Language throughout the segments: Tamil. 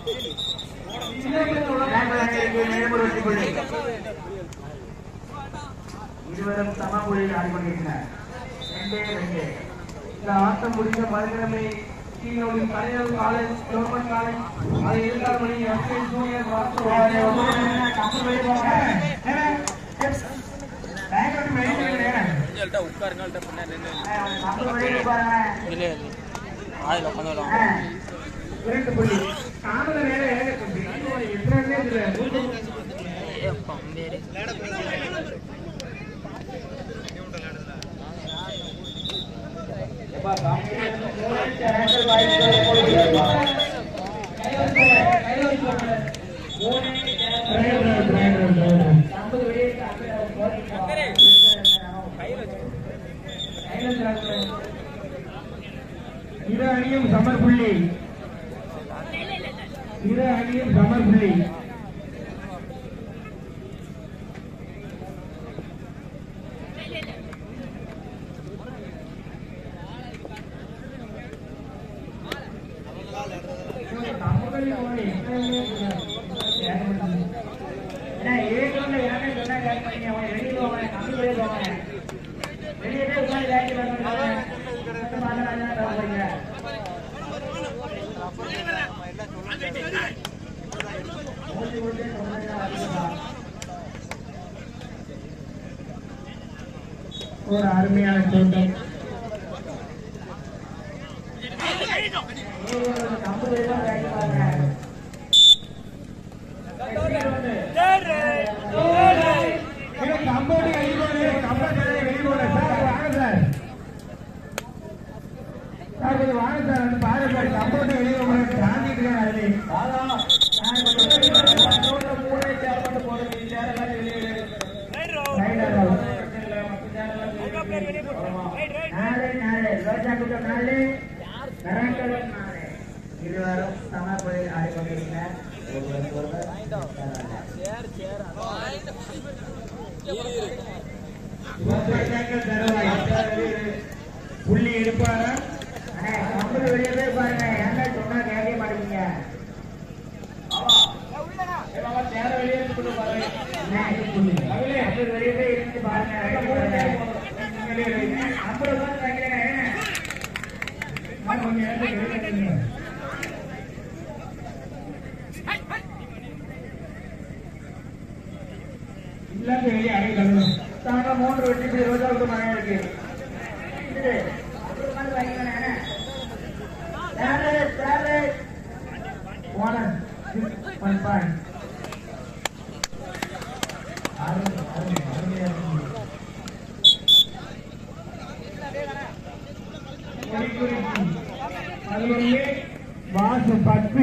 இருவரும் சமமொழியில் ஆடிக்கொண்டிருக்கிறார் ரெண்டே ரெண்டு இந்த ஆட்டம் முடிந்த மறுக்கிழமை கீழோடு கலைஞர் காலேஜ் கவர்மெண்ட் காலேஜ் அதை இருந்தால் மணி எஸ்எஸ் ஜூனியர் கொஞ்சம் உட்காருங்கள்ட்ட பின்னாடி நின்று இல்லை அதில் உட்காந்து இரண்டு புள்ளி தாமத நேரம் எத்தனை இதுல இரு அணியும் சமர் புள்ளி இரு அணியும் சமர் புள்ளி ஒரு அருமையான தோட்டம் கம்போடி வெளியே கம்பெனி வெளியே போல சார் வாங்க சார் சார் கொஞ்சம் வாங்க சார் வந்து பாருங்க சார் கம்போடி வெளியே போல தாண்டிட்டு இருக்கேன் அதுல நாளை நாளை ரோஜா கூட்டம் நாளை நரங்கவன் நாளை இருவரும் சமபுரியில் ஆடிக்கொண்டிருக்கிறார் ஒருவருக்கு ஒருவர் புள்ளி எடுப்பாரா கம்பெனி வெளியே போய் பாருங்க என்ன சொன்னா கேட்க மாட்டீங்க வெளியே இருந்து பாருங்க வெளியே போய் இருந்து பாருங்க ஐம்பது ரூபாய் வைக்கிறேன் கொஞ்சம் இடத்துக்கு வெளியே இல்லாத வெளியே அடை தள்ளணும் தாங்க மூன்று வெற்றி புள்ளி ரோஜா விட்டு மழை இருக்கு இது, ஒரு மாதிரி வாங்கிக்கோண்ணே. யாரு, யாரு? Owner, one point. அருமை, அருமை, அருமையா இருக்கு. கொடிக்குறிச்சி, பதினொன்று, வாசு பத்து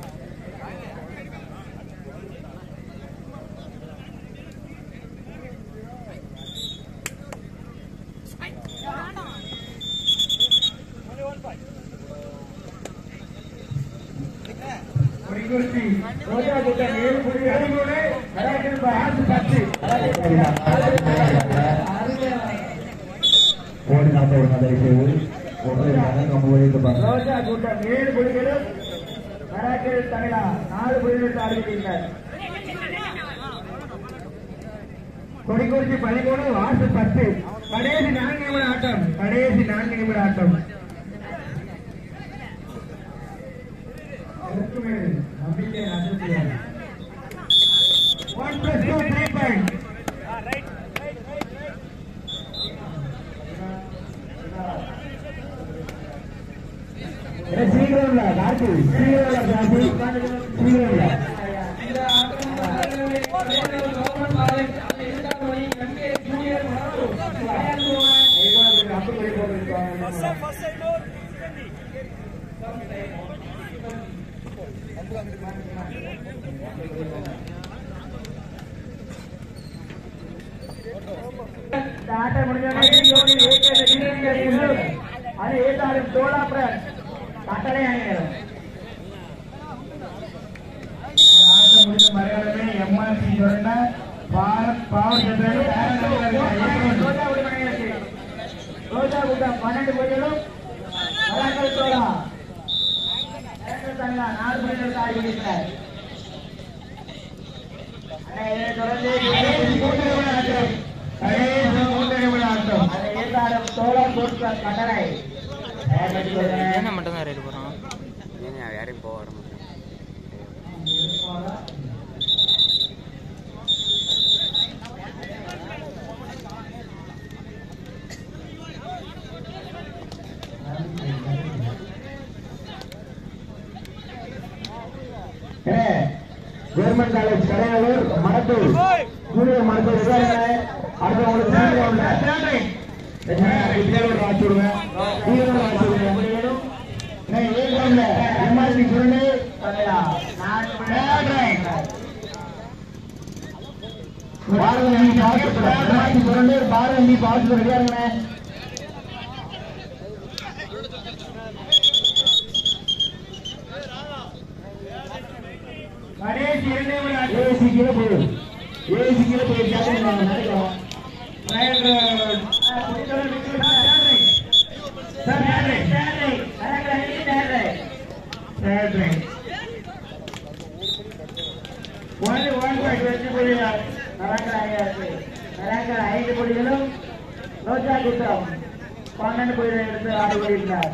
குறிக்குறிச்சி ரோஜா கூட்டம் ஏழு புள்ளி பதிமூணு கலாச்சாரம் ஆசு பத்து ஓடினாட்ட ஒரு மாதிரி செய்து ஒன்றை கம்பு வழித்து பாருங்க ரோஜா கூட்டம் ஏழு புள்ளிகளும் கராக்கல் தமிழா நாலு புள்ளிகள் அறிவித்தீர்கள் கொடிக்குறிச்சி பதிமூணு வாசு பத்து கடைசி நான்கு நிமிட ஆட்டம் கடைசி நான்கு நிமிட ஆட்டம் நம்பிக்கை நம்பிக்கை one plus two three point சீக்கிரம் இல்ல கார்த்தி சீக்கிரம் இல்ல கார்த்தி சீக்கிரம் இல்ல இந்த ஆட்டம் முடிஞ்ச அது ஏதாலும் தோலாப்புறம் கட்டளை அணியினர் ஆட்டம் முடிந்த மரியாதை எம்ஆர்சி சொன்ன பாரத் பவர் ரோஜா கூட்டம் பன்னெண்டு பேர்களும் கலாக்கல் தோழா கலாக்கல் தங்கா நாலு பேர்கள் ஆகியிருக்கிறார் ஸ்போர்ட்ஸ் கட்டளை தயார்படுத்திக் என்ன மட்டும் தான் ரைடு போகிறான் யாரையும் போக வர மாட்டேன் கவர்மெண்ட் காலேஜ் கடையாளூர் மடத்தூர் சூரிய மருத்துவர் விசாரணை அடுத்த உங்களுக்கு வாட்சி விடுங்க நீங்களும் வாட்சி விடுங்க எம்ஆர்பி சுருண்டு பாரதி பாரதி சுருண்டு பாரதி பாரதி ரெடியா இருங்க கடைசி இரண்டே மணி நேரம். ஏசி கீழே போயிடும் ஏசி கீழே போயிடும் கேட்கணும் நினைக்கிறோம் Right road. ஆ, புடிச்சவன் விட்டுவிடு. Third right. Third right. Third right. கரெக்டா இருக்கு, third right. Third right. Only one point வெற்றி புள்ளிகள். கரெக்டா ஆகியாச்சு. கரெக்டா ஐந்து புள்ளிகளும் ரோஜா குற்றம் பன்னெண்டு புள்ளிகளை எடுத்து ஆடி வருகிறார்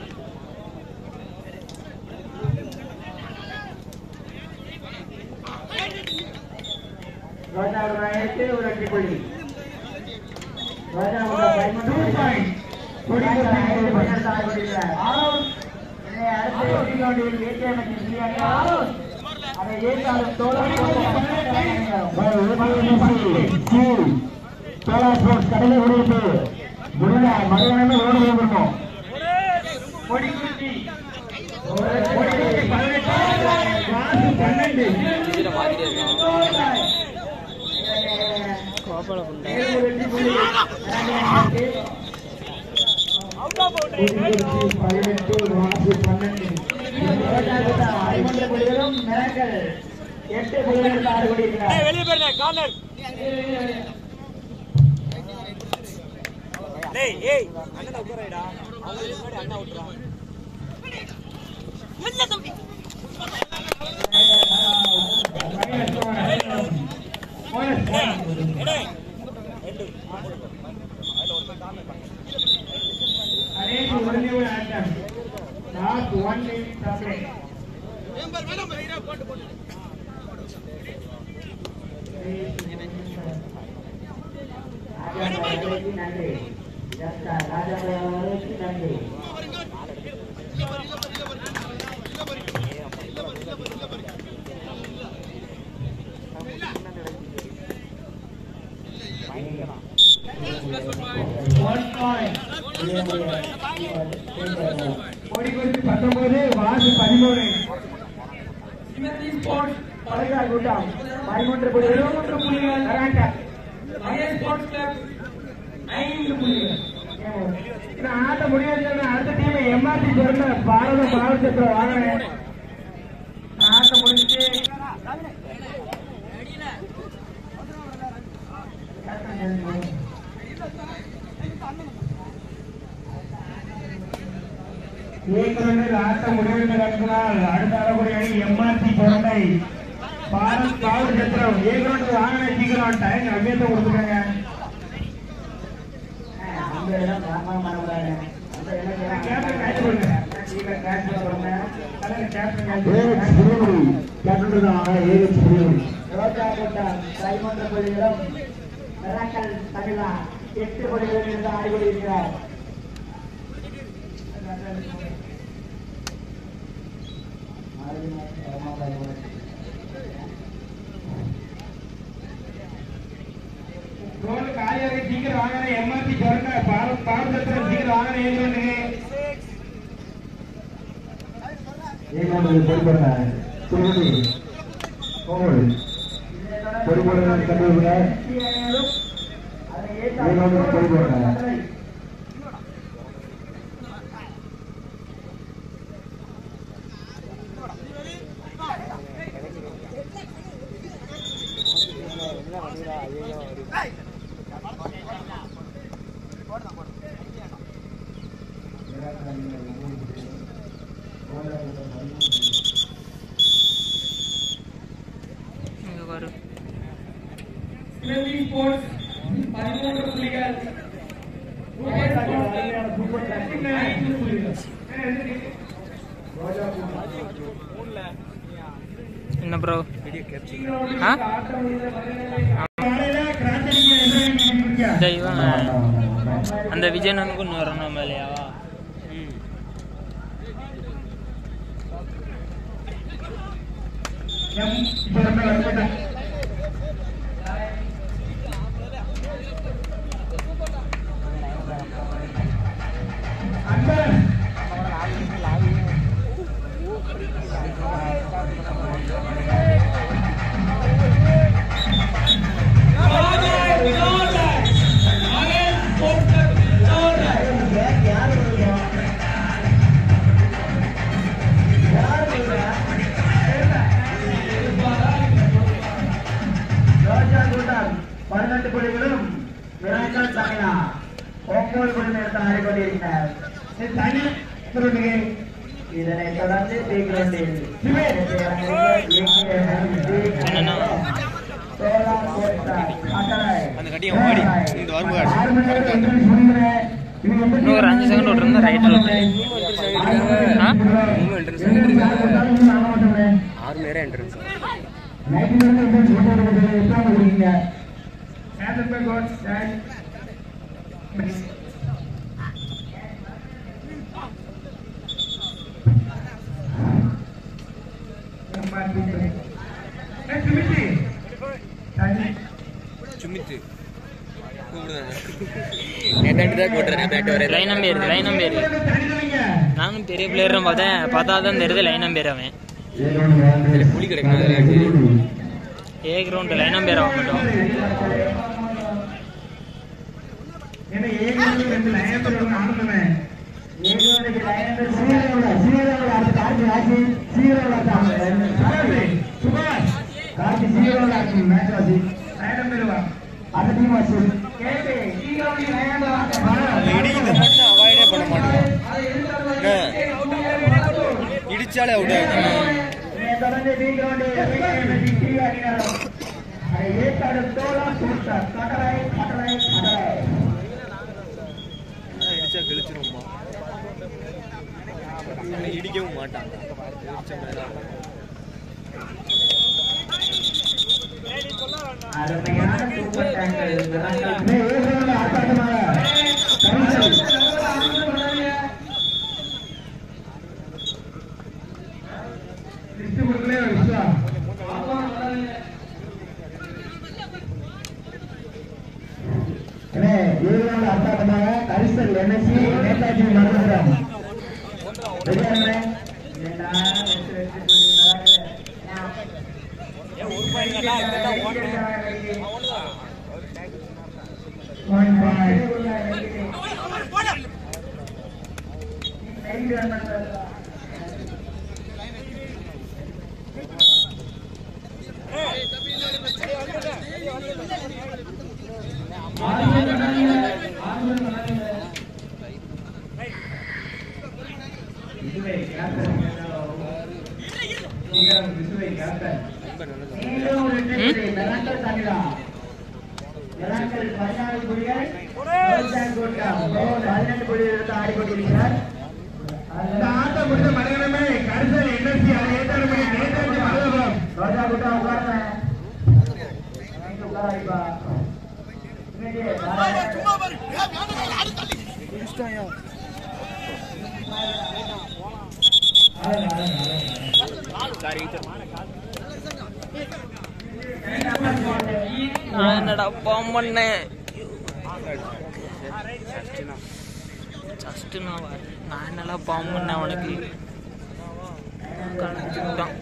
ரோஜா ஒரு ஆயிரத்தி ஒரு வெற்றி புள்ளி ரோஜா ஒரு பதிமூன்று புள்ளி. ரோஜா ஐந்து புள்ளி எடுத்து ஆடி வருகிறார். இதை அடுத்து எதிர்கொண்டிருக்கும் ATM இன் இந்தியா அதை ஏற்காடும் தோழர் சோலா ஸ்போர்ட்ஸ் கடையில் குடியிருப்பு முடியல மறுபடியும் ரோடு வந்துருக்கோம் கொடிக்குச்சி கொடிக்குச்சி பதினெட்டு வாசு பன்னெண்டு இதில் மாத்திட்டே இருக்கான் கோபால புண்டை வெற்றி புள்ளி பதினெட்டு வாசு பன்னெண்டு பதிமூன்று புள்ளிகளும் மிராக்கல் எட்டு புள்ளிகள் எடுத்து ஆடி கொண்டிருக்கிறார் வெளியே போயிருந்தேன் கார்னர் டேய் ஏய் அண்ணன் உட்காரடா அவங்க முன்னாடி அண்ணா விட்டுறான் அனைத்து ஒருங்கிணைவு ஆட்டம் லாஸ்ட் ஒன் மினிட் சப்ளை நன்றி ராஜா நன்றி ஒன் பாயிண்ட் கோடி குறிச்சி பத்தொன்பது வாசு பதிமூணு ஸ்போர்ட்ஸ் பழகா கூட்டம் பதிமூன்று புள்ளிகள் மூன்று புள்ளிகள் கராட்டா மகேஷ் ஸ்போர்ட்ஸ் கிளப் ஐந்து புள்ளிகள் இது ஆட்ட முடியாது அடுத்த டீம் எம்ஆர்டி சொன்ன பாரத பாரதத்துல வாங்கினேன் ஆட்ட முடிச்சு ஏற்கனவே ஆட்டம் முடிவெடுத்த கருத்தினால் அடுத்த வரக்கூடிய அணி எம்ஆர்சி பொருளை பாரத் பவர் சத்திரம் ஏற்கனவே வாங்கின சீக்கிரம் டைம் அவ்வியத்தை கொடுத்துருக்காங்க கேப்டன் கேட்ச் பண்ணுங்க கேட்ச் பண்ணுங்க கேப்டன் ஏஎச் புரியமொழி கேப்டன் இருக்காங்க ஏஎச் புரியமொழி ரோஜா கூட்டம் பதிமூன்று புள்ளிகளும் மிராக்கல் தமிழா எட்டு புள்ளிகளும் இருந்து ஆடிக்கொண்டிருக்கிறார் ரோல் காலியாக சீக்கிரம் வாங்கின எம்ஆர்சி சொன்ன பாரத் பாரதத்தில் சீக்கிரம் வாங்கின ஏஜென்ட் ஏகாம்பரி பொறுப்பண்ண புரியமொழி கோமல் பொறுப்பண்ண கண்டுபிடிங்க ஏகாம்பரி பொறுப்பண்ண இங்க பாரு ஸ்போர்ட்ஸ் பதிமூன்று புள்ளிகள் சூப்பர் டாக்டிக் ஐந்து புள்ளிகள் ரோஜா என்ன ப்ரோ ஆ இந்த இவன் அந்த விஜயனனுக்கு இன்னும் வரணும் இல்லையாவா ரோஜா கூட்டம் பதினெட்டு புள்ளிகளும் விராட்கள் தமிழா ஒன்பது புள்ளி எடுத்து ஆடிக்கொண்டிருக்கிறார் இது தனி சுருட்டுகை இதனை தொடர்ந்து பி கிரவுண்டில் என்னண்ணா? அந்த கட்டியை ஓடி இந்த வரும்பு இன்னும் ஒரு அஞ்சு செகண்ட் விட்டுருந்தா ரைட் விட்டு ஆ ஆறு மணி நேரம் என்ட்ரன்ஸ் சுமித்து கூப்பிடுதாங்க நேற்று தான் கூட்டுறேன் பேட்டு வரேன் லைன் நம்பர் லைன் நம்பர் நானும் பெரிய பிளேயர் பார்த்தேன் பார்த்தா தான் தெரியுது லைன் நம்பர் அவன் புளி கிடைக்கணும் அதெல்லாம் சரி ஏ கிரவுண்ட் லைன் நம்பர் அவன் மட்டும் ஏன்னா ஏகோடு ரெண்டு லயனத்தில் ஒன்று ஆனந்தமே ஏகோடுக்கு லயனத்தில் சீரோட சீரோட அடுத்த கார்த்தி ஆச்சு சீரோட கார்த்தி சுபாஷ் கார்த்தி சீரோட ஆச்சு மேட்ச் ஆச்சு லயனம் பெறுவா அந்த டீம் ஆச்சு கேபி சீரோடி லயனம் இடிக்கிறது மட்டும் அவாய்டே பண்ண மாட்டேன் இடிச்சாலே அவுட் தொடர்ந்து பி கிரவுண்டில் டிவி அணியினரும் அதை ஏற்காடு தோலா சூப்பர் கடலை கடலை கடலை இடிச்சா கிழிச்சிரும்மா இடிக்கவும் மாட்டான் இடிச்ச மேல அருமையான சூப்பர் டேங்கர் ஆட்டமாக அர்த்தாட்டமாக கரிசல் என்எஸ்சி நேதாஜி மருதபுரம் வெளியாடுறே One five. ஆடிக்கொண்டிருக்கிறார் அந்த ஆட்டம் முடிந்த மனிதனமே கரிசல் என்எஸ்சி அதை ஏற்பாடு பண்ணி நேதாஜி மருதபுரம் ரோஜா கூட்டா உட்காருங்க உட்காராய்ப்பா நான் என்னடா பாம் பண்ணேன் ஜஸ்ட் நான் வர- நான் என்னடா பாம் பண்ணேன் அவனுக்கு கணச்சுட்டான்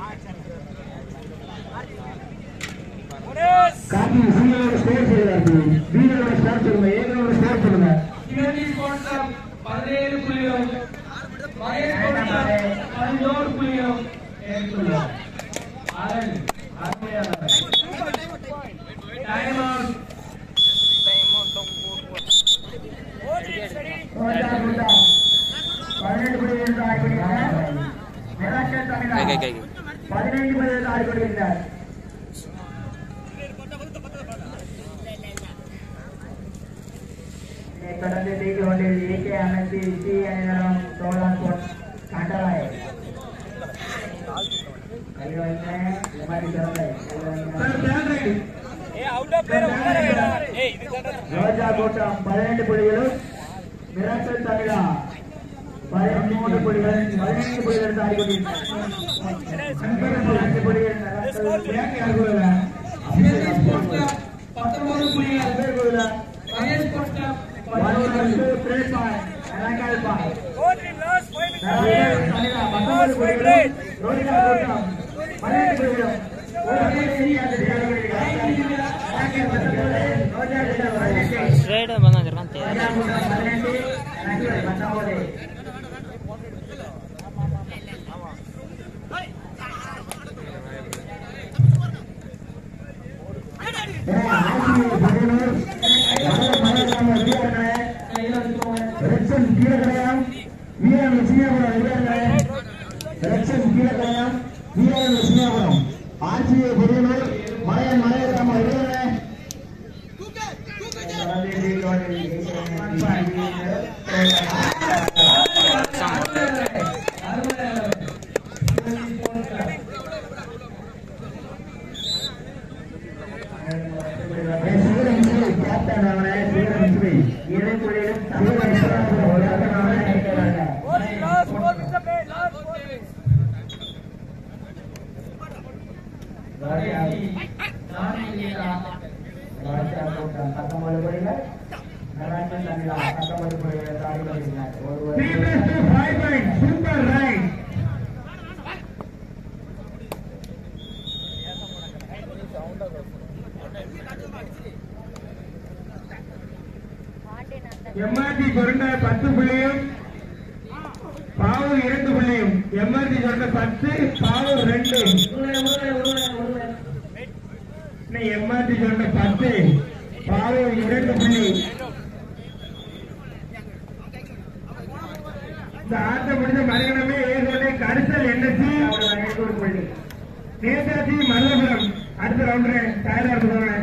கார்த்தி சீனோட ஸ்கோர் சொல்லுங்க வீரரோட ஸ்கோர் சொல்லுங்க ஏகனோட ஸ்கோர் சொல்லுங்க பதினேழு புள்ளிகளும் மகேஷ் கோட்டம் பதினோரு புள்ளிகளும் எடுத்துள்ளார் அதன் அருமையானவர் டைம் அவுட் ரோஜா கூட்டா பதினெட்டு மணி நேரத்தில் ஆடிக்கொண்டிருக்கிறார் நிராட்ச கை கை தமிழா கை பதினைந்து மணி நேரத்தில் ஆடிக்கொண்டிருக்கிறார் தொடர்ந்து தீக்கு ஒன்றில் ஏகே அமைத்து சி அணிநலம் சோழா கோட் கண்டலாய் கையில் வைங்க இந்த மாதிரி திறமை கையில் வைங்க ரோஜா கூட்டம் பதினெட்டு புள்ளிகளும் மிராக்கல் தமிழா பதிமூன்று புள்ளிகள் பதினைந்து புள்ளிகள் தாடி கொண்டிருக்கிறார் பதினெட்டு புள்ளிகள் மிராக்கல் சிவகங்கை ஸ்போர்ட்ஸ் கிளப் பத்தொன்பது புள்ளிகள் Tamizha. Mahesh sports club One பதினொன்று two three five. Mirakal five. Miracle Tamizha பத்தொன்பது புள்ளிகளும் ரோஜா கூட்டம் பதினெட்டு புள்ளிகளும் ஒரு புள்ளி அந்த தாடி கொண்டிருக்கிறார். மிராக்கல் பத்தொன்பது, ரோஜா கூட்டம் பதினெட்டு. ஸ்ட்ரேட் பண்ணா வச்சிருக்கான் தேவை ரோஜா கூட்டம் பதினெட்டு, மிராக்கல் பத்தொன்பது. சூப்பர் ரைட் எம்ஆர்டி சொன்ன பத்து புள்ளியும் பாவு இரண்டு புள்ளியும் எம்ஆர்டி சொன்ன பத்து பாவு ரெண்டு எம்ஆர்டி சொன்ன பத்து பாவு இரண்டு புள்ளி இந்த ஆட்டம் முடிஞ்ச மறுகணமே ஏற்கனவே கரிசல் என்எஸ்சி புள்ளி நேதாஜி மல்லபுரம் அடுத்த ரவுண்டு தயாரா இருக்கிறவங்க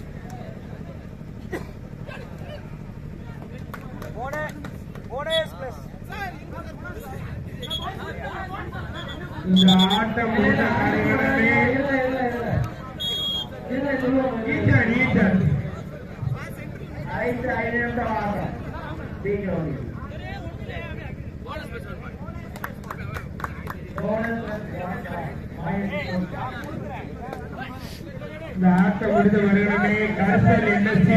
இந்த ஆட்டம் முடிந்த மறுகணமே ஈச்சர் ஈச்சர் ஐந்து ஐந்து நிமிஷம் ஆகும் பீஜோடி இந்த ஆட்டம் முடிந்த வருடமே கரசல் என்எஸ்சி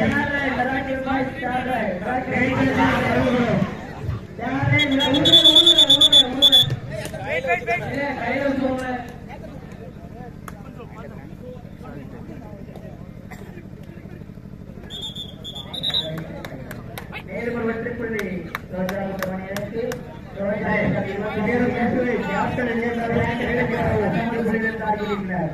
மேலும் ஒரு வெற்றி புள்ளி ரோஜா மணியனுக்கு ரோஜா இருபத்தி கேப்டன் ஆகியிருக்கிறார்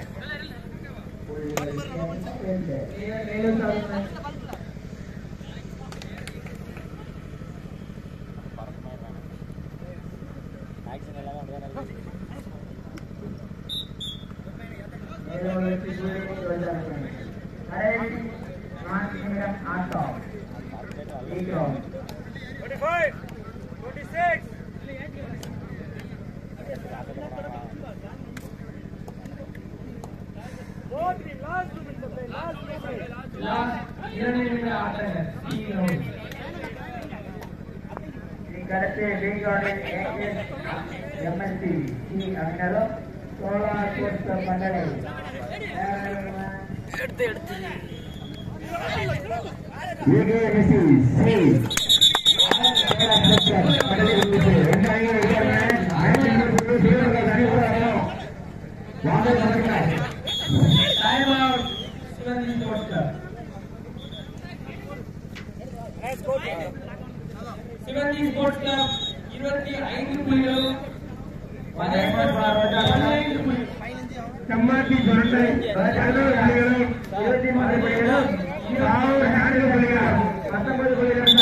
ஆட்டம் இரண்டு நிமிட ஆட்டங்கள் கடைசி பீகாரில் எம்எஸ்சி சி அங்கரும் சோலார் கோஸ்ட மண்டலை எடுத்து எடுத்து time out Sivaganga sports club Sivaganga sports club இருபத்தி ஐந்து புள்ளிகளும் மகேஷ் பதினைந்து புள்ளி சம்மாத்தி சுரண்டை பதினோரு புள்ளிகளும் இருபத்தி மூன்று புள்ளிகளும் நானூறு நான்கு புள்ளிகளும் பத்தொன்பது புள்ளிகளும்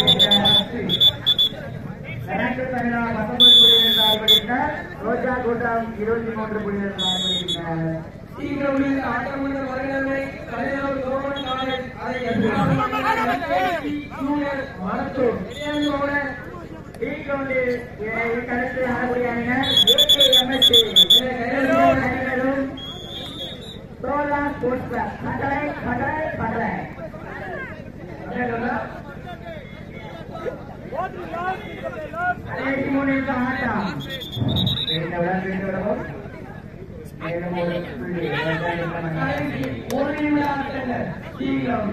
கணக்கு தமிழா பத்தொன்பது புள்ளிகள் ஆகிவிட்டார் ரோஜா கூட்டம் இருபத்தி மூன்று புள்ளிகள் ஆகிவிட்டார் சீக்கிரம் உள்ள ஆட்டமுள்ள வருடங்களை கலைஞர் கவர்மெண்ட் காலேஜ் அதை எதிர்பார்த்து ஜூனியர் மணத்தூர் ஈக்கொண்டு கருத்து ஆடக்கூடிய அணியினர் ஏகேஎம்எஸ்சி அணியினரும் சோலா ஸ்போர்ட்ஸ் கிளப் பட்டளை பட்டளை பட்டளை கடைசி மூணு நிமிஷம் ஆட்டம் இந்த விளையாட்டு இந்த விடவும் மேலும் ஒரு புள்ளி கடைசி ஒரு நிமிட ஆட்டங்கள் சீக்கிரம்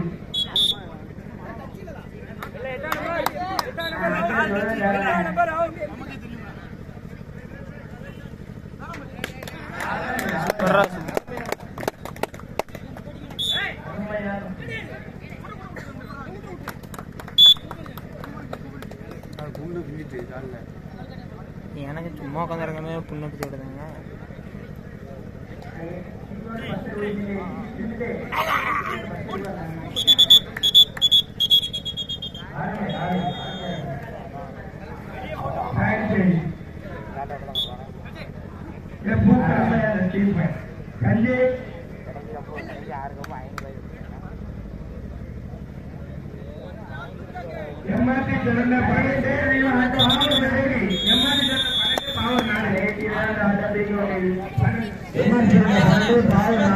எனக்கு சும்மா உட்காந்துருக்கமே புண்ணடிச்சு விடுதுங்க எம்ஆர்டி திறந்த பன்னெண்டு ஆட்டம் ஆறு பேருக்கு எம்ஆர்டி திறந்த பன்னெண்டு பாவம் நாலு எம்ஆர்டி திறந்த பன்னெண்டு பாவம் நாலு